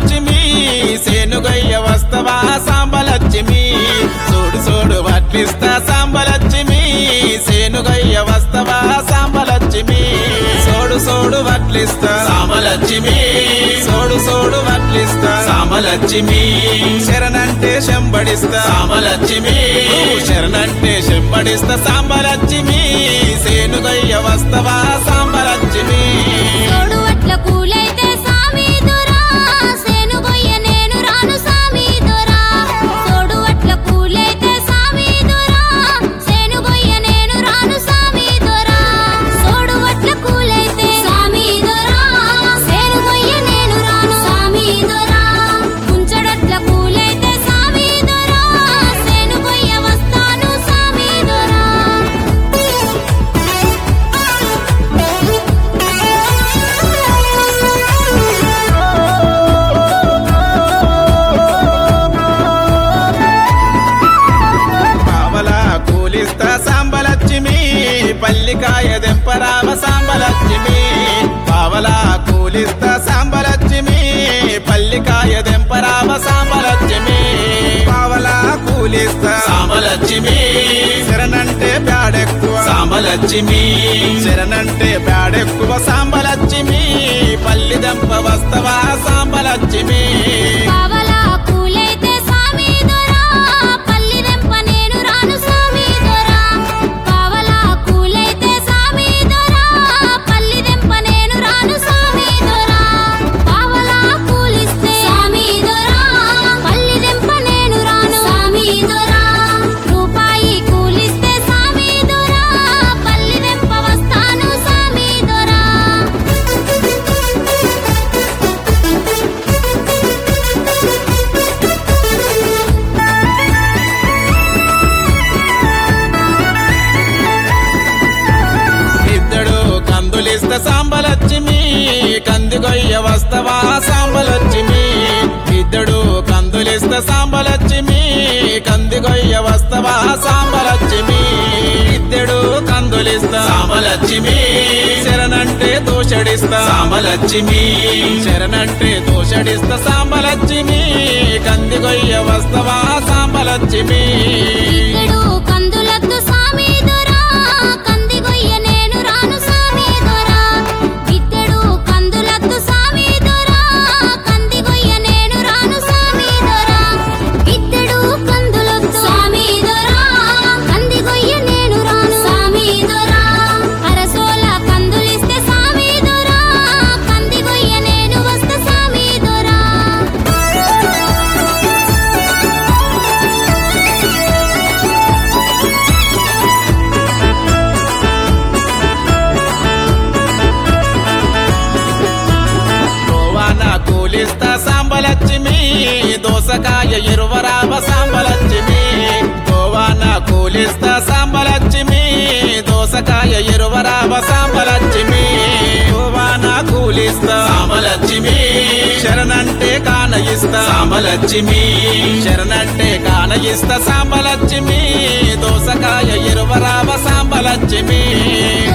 సాంబలక్ష్మి సేనుగయ్య వస్తవా సాంబలక్ష్మి చూడు చూడు వడ్లిస్తా సాంబలక్ష్మి సేనుగయ్య వస్తవా సాంబలక్ష్మి సోడు సోడు వడ్లిస్తా సాంబలక్ష్మి సోడు సోడు వడ్లిస్తా సాంబలక్ష్మి శరణంటే శంబడిస్తా సాంబలక్ష్మి శరణంటే శంబడిస్తా సాంబలక్ష్మి సేనుగయ్య వస్తవా సాంబలక్ష్మి తోడు అట్ల కూలైతే సామి దొరా సేనుగొయ్య నేను రాను సామి దొరా తోడు అట్ల కూలైతే సామి దొరా సేనుగొయ్య నేను రాను సామి దొరా తోడు అట్ల కూలైతే సామి దొరా సేనుగొయ్య నేను రాను సామి దొరా కుంచడట్ల కూలైతే సామి దొరా సేనుగొయ్య వస్తాను సామి దొరా పావల కూలిస్తా సాంబలక్ష్మి పల్లికాయ దెంపరామ సాంబలక్ష్మి పావల కూలిస్తా సాంబలక్ష్మి పల్లికాయ దెంపరామ సాంబలక్ష్మి పావల కూలిస్తా సాంబలక్ష్మి శరణంటే బ్యాడెక్కువ సాంబలక్ష్మి శరణంటే బ్యాడెక్కువ సాంబలక్ష్మి పల్లి దెంప వస్తవా సాంబలక్ష్మి పావలా పూలైతే సామి దొరా పల్లి దెంప నేను రాను సామి దొరా పావలా పూలైతే సామి దొరా పల్లి దెంప నేను రాను సామి దొరా పావలా పూలిస్తే సామి దొరా పల్లి దెంప నేను రాను సామి దొరా రూపాయి కూలిస్తే సామి దొరా పల్లి దెంప వస్తాను సామి దొరా ఇద్దడు కందులిస్త సాంబలక్ష్మి కందిగొయ్య వస్తవా సాంబలక్ష్మి ఇద్దడు కందులిస్త సాంబలక్ష్మి కందిగొయ్య వస్తవా సాంబలక్ష్మి ఇద్దడు కందులిస్త సాంబలక్ష్మి శరణంటే దోషడిస్త సాంబలక్ష్మి శరణంటే దోషడిస్త సాంబలక్ష్మి కందిగొయ్య వస్తవా సాంబలక్ష్మి ఇద్దడు కందులద్దు సామి దొరా కందిగొయ్య నేను రాను సామి దొరా ఇద్దడు కందులద్దు సామి దొరా కందిగొయ్య నేను రాను సామి దొరా ఇద్దడు కందులద్దు సామి దొరా కందిగొయ్య నేను రాను సామి దొరా అరసోల కందులిస్తే సామి దొరా కందిగొయ్య నేను వస్తా సామి దొరా గోవాన కూలిస్తా సాంబలక్ష్మి దోసకాయ ఇరువరావ సాంబలక్ష్మి గోవాన కూలిస్తా సాంబలక్ష్మి దోసకాయ ఇరువరావ సాంబలక్ష్మి గోవాన కూలిస్తా సాంబలక్ష్మి శరణంటే కానయిస్తా సాంబలక్ష్మి శరణంటే కానయిస్తా సాంబలక్ష్మి దోసకాయ ఇరువరావ సాంబలక్ష్మి